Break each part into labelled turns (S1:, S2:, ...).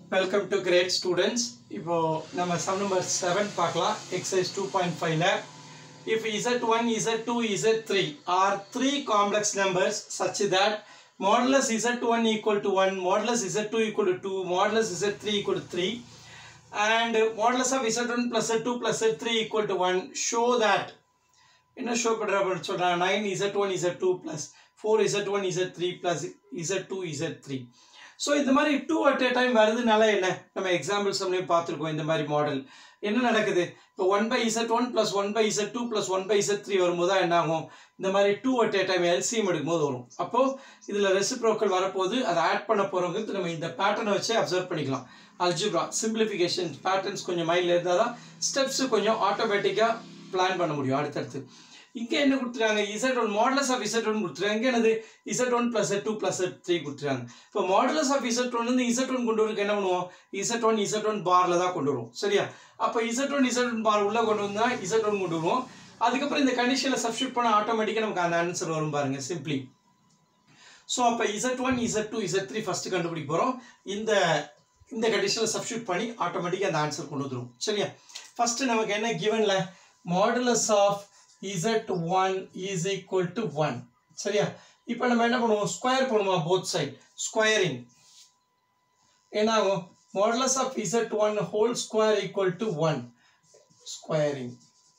S1: welcome to great students இப்போ நம்ம sum number seven பார்க்கலாம் எக்ஸசைஸ் டூ பாயிண்ட் ஃபைவ்ல if z one Z two Z three are three complex numbers such that modulus z one equal to one modulus z two equal to two modulus z three equal to three and modulus of z1 plus z2 plus z3 equal to 1 show that என்ன show பண்ணுறாங்க சொல்கிறாங்க nine Z one Z two plus four Z one Z three plus Z two Z three so இந்த மாதிரி two at a time வருதுனால என்ன நம்ம examples நம்மளையும் பார்த்துருக்கோம் இந்த மாதிரி மாடல் என்ன நடக்குது இப்போ one by Z one plus one by Z two plus one by z three வரும்போது தான் என்ன ஆகும் இந்த மாதிரி two at a time LCM எடுக்கும்போது வரும் அப்போது இதில் ரெசிப்ரோக்கல் வரப்போது அதை ஆட் பண்ண போகிறவங்க நம்ம இந்த பேட்டர்னை வச்சு அப்சர்வ் பண்ணிக்கலாம் அல்ஜிப்ரா சிம்பிளிஃபிகேஷன் பேட்டர்ன்ஸ் கொஞ்சம் மைண்டில் இருந்தால் தான் ஸ்டெப்ஸு கொஞ்சம் ஆட்டோமேட்டிக்காக பிளான் பண்ண முடியும் அடுத்தடுத்து இங்கே என்ன கொடுத்துருக்காங்க z one modulus of Z one கொடுத்துருக்காங்க இங்கே என்னது z one plus two plus three கொடுத்துருக்காங்க இப்போ மாடலஸ் ஆஃப் இசட் ஒன் வந்து இசட் ஒன் கொண்டு வரதுக்கு என்ன பண்ணுவோம் இசட் ஒன் இசட் ஒன் பாரில் தான் கொண்டு வருவோம் சரியா அப்போ Z one z one bar உள்ளே கொண்டு வந்தால் இசட் ஒன் கொண்டு வருவோம் அதுக்கப்புறம் இந்த கண்டிஷனில் சப்ஸ்டியூட் பண்ண ஆட்டோமேட்டிக்காக நமக்கு அந்த ஆன்சர் வரும் பாருங்க சிம்பிளி ஸோ அப்போ Z one Z two Z three first கண்டுபிடிக்க போகிறோம் இந்த இந்த கண்டிஷனில் சப்ஸ்டியூட் பண்ணி ஆட்டோமேட்டிக்காக அந்த ஆன்சர் கொண்டு வந்துடும் சரியா ஃபஸ்ட்டு நமக்கு என்ன கிவனில் modulus of Z one is equal to one சரியா இப்போ நம்ம என்ன பண்ணுவோம் ஸ்கொயர் பண்ணுவோம் போத் சைட் ஸ்கொயரிங் என்ன ஆகும் modulus of Z one whole square equal to one squaring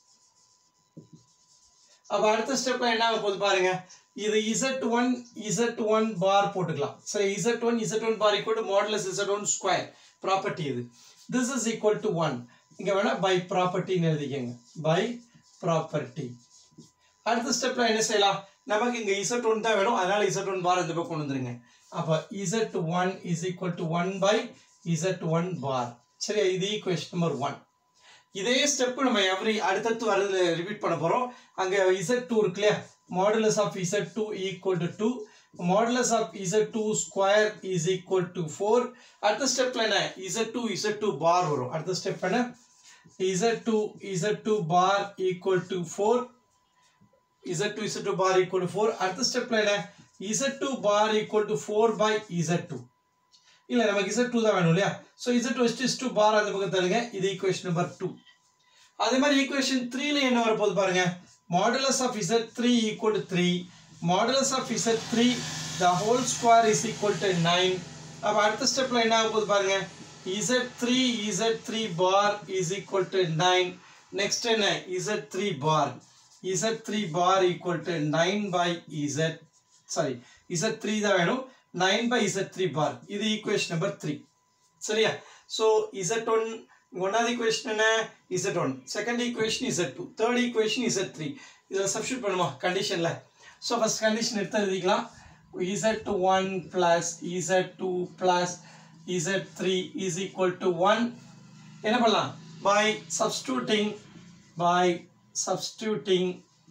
S1: அப்போ அடுத்த ஸ்டெப்பில் என்ன ஆக போகுது பாருங்க இது z one z one bar போட்டுக்கலாம் சரி z one z one bar equal to modulus z one square property இது this is equal to one இங்கே வேணால் பை ப்ராப்பர்ட்டின்னு எழுதிக்கங்க பை ப்ராப்பர்ட்டி அடுத்த ஸ்டெப்பில் என்ன செய்யலாம் நமக்கு இங்கே இசட் ஒன் தான் வேணும் அதனால் இசட் ஒன் பார் இந்த பக்கம் கொண்டு வந்துருங்க அப்போ Z one is equal to one by Z one bar சரியா இது ஈக்குவேஷன் நம்பர் ஒன் இதே ஸ்டெப்பு நம்ம எவ்ரி அடுத்தடுத்து வரதுல ரிப்பீட் பண்ண போகிறோம் அங்கே இசட் டூ இருக்கு இல்லையா modulus of Z two equal to two modulus of Z two square is equal to four அடுத்த ஸ்டெப்பில் என்ன z two z two bar வரும் அடுத்த ஸ்டெப் என்ன z two z two bar equal to four z two z two bar equal to four அடுத்த ஸ்டெப்பில் என்ன z two bar equal to four by Z two இல்லை நமக்கு z two தான் வேணும் இல்லையா so z two STs two bar அந்த பக்கம் தருங்க இது ஈக்குவேஷன் நம்பர் டூ அதே மாதிரி ஈக்குவேஷன் த்ரீல என்ன வரப்போகுது பாருங்க modulus of Z three equal to three modulus of Z three the whole square is equal to nine அப்போ அடுத்த ஸ்டெப்பில் என்ன ஆக போகுது பாருங்க z three z three bar is equal to nine next என்ன z three bar Z three bar equal to nine by z sorry z three தான் வேணும் nine by z three bar இது ஈக்குவேஷன் நம்பர் த்ரீ சரியா so z one ஒன்றாவது equation என்ன z one second equation z two third equation z three இதில் substitute பண்ணுமா கண்டிஷனில் so first condition எடுத்து எழுதிக்கலாம் z one plus Z two plus z three is equal to one என்ன பண்ணலாம் by substituting by substituting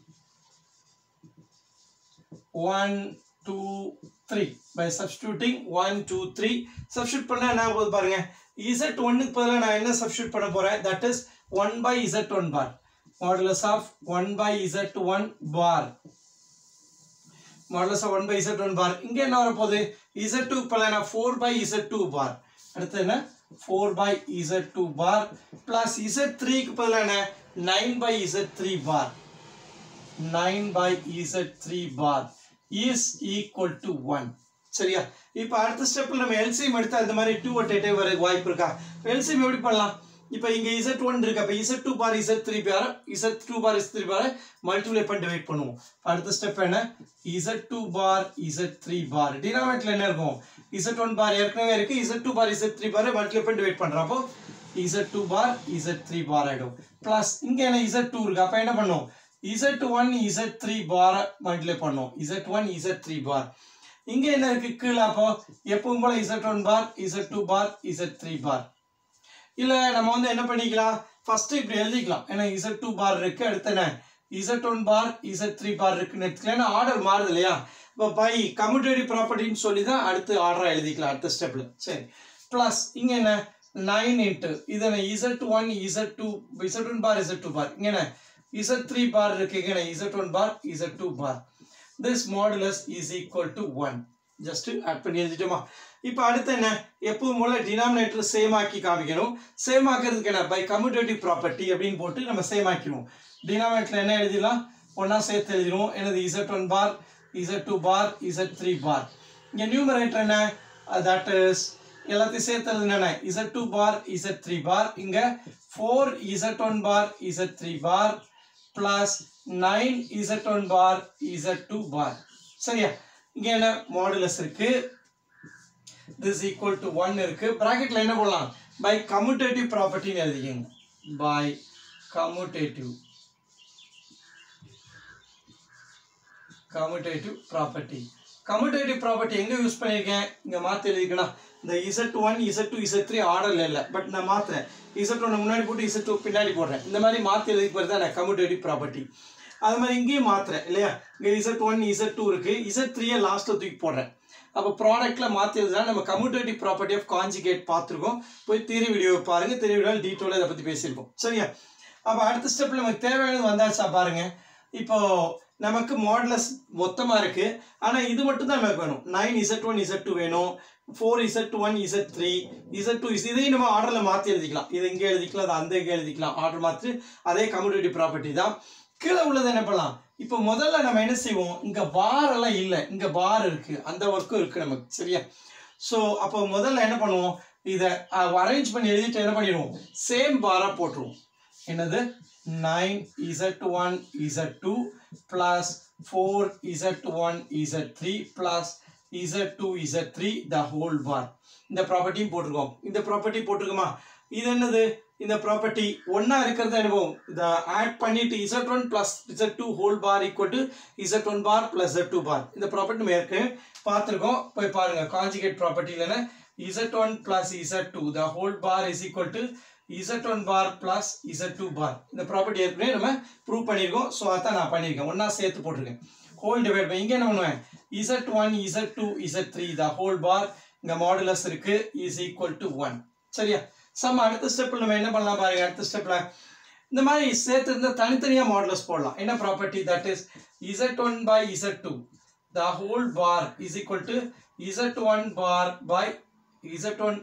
S1: one two three by substituting one two three substitute பண்ணால் என்ன போகுது பாருங்க இசட் ஒன்னுக்கு பதிலாக நான் என்ன சப்ஸ்டியூட் பண்ண போகிறேன் that is one by Z one bar modulus of one by Z one bar modulus of one by Z one bar இங்கே என்ன வரப்போகுது இசட் டூ பதிலாக நான் four by Z two bar அடுத்து என்ன four by Z two bar plus z த்ரீக்கு பதிலாக என்ன nine by z three bar nine by z three bar is equal to one சரியா இப்போ அடுத்த ஸ்டெப்பில் நம்ம எல்சிஎம் எடுத்தால் இந்த மாதிரி டூ ஒட் எயிட்டே வர வாய்ப்பு இருக்கா எல்சிஎம் எப்படி பண்ணலாம் இப்போ இங்கே இசட் ஒன் இருக்கு அப்போ z two bar Z three bar Z two bar Z three bar multiply பண்ணி டிவைட் பண்ணுவோம் அடுத்த ஸ்டெப் என்ன z two bar Z three bar டினாமேட்டில் என்ன இருக்கும் இசட் ஒன் பார் ஏற்கனவே இருக்கு z two bar Z three bar multiply பண்ணி டிவைட் பண்ணுறோம் அப்போ z two bar Z three bar ஆகிடும் ப்ளஸ் இங்கே என்ன இசட் டூ இருக்கு அப்போ என்ன பண்ணும் z one Z three bar multiply பண்ணும் z one Z three bar இங்கே என்ன இருக்கு கீழே அப்போ எப்பவும் போல z one bar Z two bar Z three bar இல்லை நம்ம வந்து என்ன பண்ணிக்கலாம் ஃபர்ஸ்ட் இப்படி எழுதிக்கலாம் ஏன்னா இசட் டூ பார் இருக்கு அடுத்து என்ன z one bar Z three bar இருக்குன்னு எடுத்துக்கலாம் ஏன்னா ஆர்டர் மாறுது இல்லையா இப்போ பை கம்யூட்டேட்டிவ் ப்ராப்பர்ட்டின்னு சொல்லி தான் அடுத்து ஆர்டராக எழுதிக்கலாம் அடுத்த ஸ்டெப்பில் சரி ப்ளஸ் இங்கே என்ன நைன் இன்ட்டு இது என்ன z one Z two z one bar Z two bar இங்கே என்ன Z3 bar இருக்கு இங்கே Z1 bar Z2 bar this modulus is equal to 1 just add பண்ணி எழுதிட்டோமா இப்போ அடுத்து என்ன எப்பவும் போல டினாமினேட்டர் சேம் ஆக்கி காமிக்கணும் சேம் ஆக்கிறதுக்கு என்ன பை கம்யூட்டேட்டிவ் ப்ராப்பர்ட்டி அப்படின்னு போட்டு நம்ம சேம் ஆக்கிடுவோம் டினாமினேட்டர் என்ன எழுதிடலாம் ஒன்றா சேர்த்து எழுதிடுவோம் எனது z one bar Z two bar Z three bar இங்கே நியூமரேட்டர் என்ன தட் இஸ் எல்லாத்தையும் சேர்த்து எழுதுனா z two bar Z three bar இங்கே four Z one bar Z three bar plus nine Z one bar Z two bar சரியா இங்கே என்ன modulus இருக்கு திஸ் ஈக்குவல் டு ஒன் இருக்கு ப்ராக்கெட்ல என்ன போடலாம் பை கம்யூட்டேட்டிவ் ப்ராப்பர்ட்டின்னு எழுதிக்கங்க by commutative commutative property commutative property எங்கே யூஸ் பண்ணியிருக்கேன் இங்கே மாற்றி எழுதிக்கலாம் இந்த z one Z two Z three ஆர்டரில் இல்லை பட் நான் மாற்றுறேன் இசட் ஒன்று முன்னாடி போட்டு இசட் டூ பின்னாடி போடுறேன் இந்த மாதிரி மாற்றி எழுதி போகிறது தான் நான் கம்யூட்டேட்டிவ் ப்ராப்பர்ட்டி அது மாதிரி இங்கேயும் மாற்றுறேன் இல்லையா இங்கே இசட் ஒன் இசட் டூ இருக்குது இசட் த்ரீயை லாஸ்ட்டில் தூக்கி போடுறேன் அப்போ ப்ராடக்ட்டில் மாற்றி எழுதுனா நம்ம கம்யூட்டேட்டிவ் ப்ராப்பர்ட்டி ஆஃப் காஞ்சிகேட் பார்த்துருக்கோம் போய் திரி வீடியோ பாருங்க திரி வீடியோவில் டீட்டெயிலாக இதை பற்றி பேசியிருக்கோம் சரியா அப்போ அடுத்த ஸ்டெப்பில் நமக்கு தேவையானது வந்தாச்சா பாருங்க இப்போ நமக்கு மாடலஸ் மொத்தமாக இருக்கு ஆனால் இது மட்டும் தான் நமக்கு வேணும் nine Z one Z two வேணும் four Z one Z three z two இதையும் நம்ம ஆர்டரில் மாற்றி எழுதிக்கலாம் இது இங்கே எழுதிக்கலாம் அது அந்த இங்கே எழுதிக்கலாம் ஆர்டர் மாற்றி அதே கம்யூட்டேட்டிவ் ப்ராப்பர்ட்டி தான் கீழே உள்ளது என்ன பண்ணலாம் இப்போ முதல்ல நம்ம என்ன செய்வோம் இங்கே பார் எல்லாம் இல்லை இங்கே பார் இருக்கு அந்த ஒர்க்கும் இருக்கு நமக்கு சரியா ஸோ அப்போ முதல்ல என்ன பண்ணுவோம் இதை அரேஞ்ச் பண்ணி எழுதிட்டு என்ன பண்ணிடுவோம் சேம் பாராக போட்டுருவோம் என்னது nine Z one Z two plus four Z one Z three plus Z two Z three the whole bar இந்த ப்ராப்பர்ட்டியும் போட்டிருக்கோம் இந்த ப்ராப்பர்ட்டி போட்டிருக்கோமா இது என்னது இந்த ப்ராப்பர்ட்டி ஒன்றா இருக்கிறத அனுபவம் இதை ஆட் பண்ணிட்டு Z one plus Z two whole bar equal to Z one bar plus Z two bar இந்த ப்ராப்பர்ட்டி நம்ம ஏற்கனவே பார்த்துருக்கோம் போய் பாருங்க காஞ்சிகேட் ப்ராப்பர்ட்டியில் Z one plus Z two the whole bar is equal to Z one bar plus Z two bar இந்த property ஏற்கனவே நம்ம ப்ரூவ் பண்ணியிருக்கோம் ஸோ அதான் நான் பண்ணியிருக்கேன் ஒன்றா சேர்த்து போட்டிருக்கேன் ஹோல் டிவைட் பை இங்கே என்ன பண்ணுவேன் Z one Z two Z three the whole bar இங்கே மாடுலஸ் இருக்கு இஸ் ஈக்குவல் டு ஒன் சரியா சம் அடுத்த ஸ்டெப்பில் நம்ம என்ன பண்ணலாம் பாருங்க அடுத்த ஸ்டெப்பில் இந்த மாதிரி சேர்த்து இருந்தால் தனித்தனியாக மாடலஸ் போடலாம் என்ன property that is Z one by Z two the whole bar is equal to Z one bar by Z one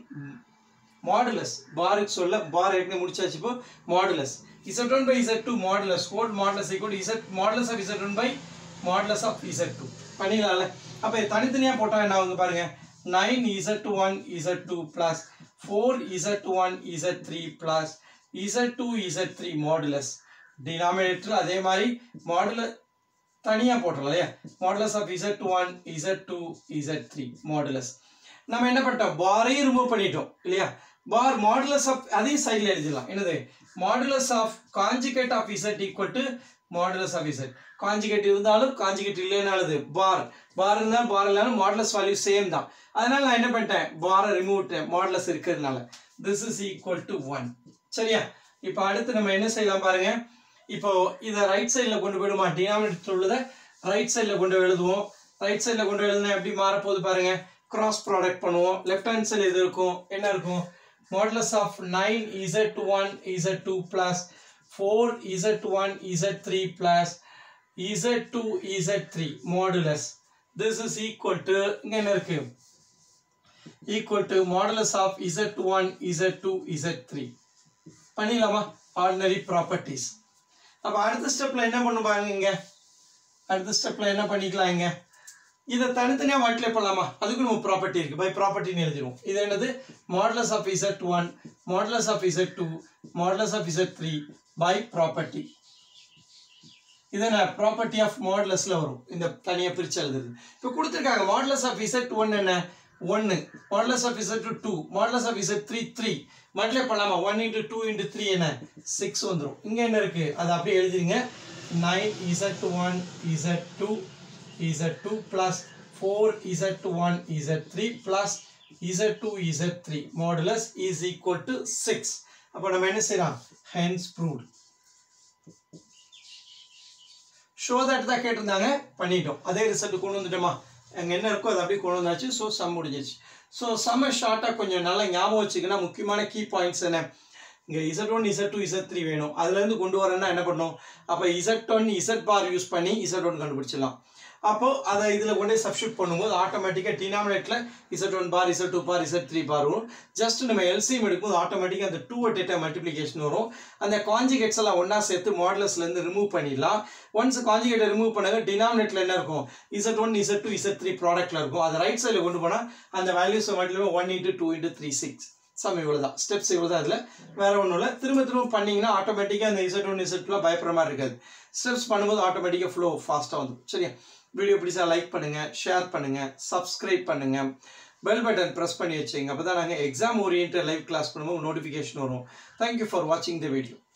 S1: modulus பாருக்கு சொல்ல பார் ஏற்கனவே முடிச்சாச்சு இப்போ modulus Z one by Z two modulus whole modulus equal Z modulus of Z one by modulus of Z two பண்ணிடலாம்ல அப்போ தனித்தனியாக போட்டால் என்ன ஆகுங்க பாருங்க nine Z one Z two plus four Z one Z three plus Z two Z three modulus denominator அதே மாதிரி மாடுல தனியாக போட்டுறோம் இல்லையா modulus of Z one Z two Z three modulus நம்ம என்ன பண்ணிட்டோம் பாரையும் ரிமூவ் பண்ணிட்டோம் இல்லையா பார் மாடுலஸ் ஆஃப் அதையும் சைடில் எழுதிடலாம் என்னது modulus of conjugate of Z equal to modulus of Z conjugate இருந்தாலும் காஞ்சிகேட் இல்லைனாலது பார் பார் இருந்தாலும் பார் இல்லைனாலும் மாடுலஸ் வேல்யூ சேம் தான் அதனால நான் என்ன பண்ணிட்டேன் பாரை ரிமூவ் விட்டேன் மாடுலஸ் இருக்கிறதுனால this is equal to one சரியா இப்போ அடுத்து நம்ம என்ன செய்யலாம் பாருங்க இப்போ இதை ரைட் சைடில் கொண்டு போயிடுமா டினாமினேட்டர் உள்ளதை ரைட் சைடில் கொண்டு போய் எழுதுவோம் ரைட் சைடில் கொண்டு எழுதுனா எப்படி மாறப்போகுது பாருங்க கிராஸ் ப்ராடக்ட் பண்ணுவோம் லெஃப்ட் ஹேண்ட் சைடு இது இருக்கும் என்ன இருக்கும் modulus of nine Z one Z two plus four Z one Z three plus Z two Z three modulus this is equal to இங்கே என்ன இருக்கு equal to modulus of Z one Z two Z three பண்ணிடலாமா ordinary properties அப்போ அடுத்த ஸ்டெப்பில் என்ன பண்ணுவாங்க இங்கே அடுத்த ஸ்டெப்பில் என்ன பண்ணிக்கலாம் இங்கே இதை தனித்தனியாக மல்டிப்ளை பண்ணலாமா அதுக்கு நம்ம ப்ராப்பர்ட்டி இருக்குது பை ப்ராப்பர்ட்டின்னு எழுதிடுவோம் இது என்னது modulus of Z one modulus of Z two modulus of Z three by property இது என்ன ப்ராப்பர்ட்டி ஆஃப் மாடலஸில் வரும் இந்த தனியாக பிரித்து எழுதுறது இப்போ கொடுத்துருக்காங்க மாடலஸ் ஆஃப் இசட் ஒன் என்ன ஒன்று modulus of Z two two modulus of Z three three multiply பண்ணலாமா one into two into three என்ன சிக்ஸ் வந்துடும் இங்கே என்ன இருக்குது அதை அப்படியே எழுதிருங்க nine Z one Z two z2 plus 4 z1 z3 plus z2 z3 modulus is equal to 6 அப்போ நம்ம என்ன செய்யலாம் hence proved ஷோ தட் தான் கேட்டிருந்தாங்க பண்ணிட்டோம் அதே ரிசல்ட் கொண்டு வந்துட்டோமா அங்கே என்ன இருக்கோ அது அப்படியே கொண்டு வந்தாச்சு ஸோ சம் முடிஞ்சிச்சு ஸோ செம்ம ஷார்ட்டாக கொஞ்சம் நல்லா ஞாபகம் வச்சுக்கன்னா முக்கியமான கீ பாயிண்ட்ஸ் என்ன இங்கே Z one Z two Z three வேணும் அதுலேருந்து கொண்டு வரேன்னா என்ன பண்ணணும் அப்போ Z one Z bar use பண்ணி இசட் ஒன் கண்டுபிடிச்சிடலாம் அப்போ அதை இதில் கொண்டு சப்ஸ்டியூட் பண்ணும்போது ஆட்டோமேட்டிக்காக டினாமினேட்டில் Z one bar Z two bar Z three bar வரும் ஜஸ்ட் நம்ம எல்சிஎம் எடுக்கும்போது ஆட்டோமேட்டிக்காக அந்த டூ டேட்டா மல்டிப்ளிகேஷன் வரும் அந்த காஞ்சிகேட்ஸ் எல்லாம் ஒன்றா சேர்த்து மாடலஸ்லேருந்து ரிமூவ் பண்ணிடலாம் ஒன்ஸ் காஞ்சிகேட்டை ரிமூவ் பண்ணாங்க டினாமினேட்டில் என்ன இருக்கும் Z one Z two Z three ப்ராடக்ட்டில் இருக்கும் அதை ரைட் சைடில் கொண்டு போனால் அந்த வேல்யூஸ் மட்டும் one into two into three six சம் இவ்வளோ தான் ஸ்டெப்ஸ் இவ்வளோ தான் இதில் வேற ஒன்றும் இல்லை திரும்ப திரும்ப பண்ணீங்கன்னா ஆட்டோமேட்டிக்காக அந்த இசட் ஒன் இசட் டூலாம் பயப்படுற மாதிரி இருக்காது ஸ்டெப்ஸ் பண்ணும்போது ஆட்டோமேட்டிக்காக ஃப்ளோ ஃபாஸ்ட்டாக வந்துடும் சரியா வீடியோ பிடிச்சா லைக் பண்ணுங்கள் ஷேர் பண்ணுங்கள் சப்ஸ்கிரைப் பண்ணுங்கள் பெல் பட்டன் ப்ரெஸ் பண்ணி வச்சுங்க அப்போ தான் நாங்கள் எக்ஸாம் ஓரியன்ட் லைவ் கிளாஸ் பண்ணும்போது நோட்டிஃபிகேஷன் வரும் தேங்க்யூ ஃபார் வாட்சிங் த வீடியோ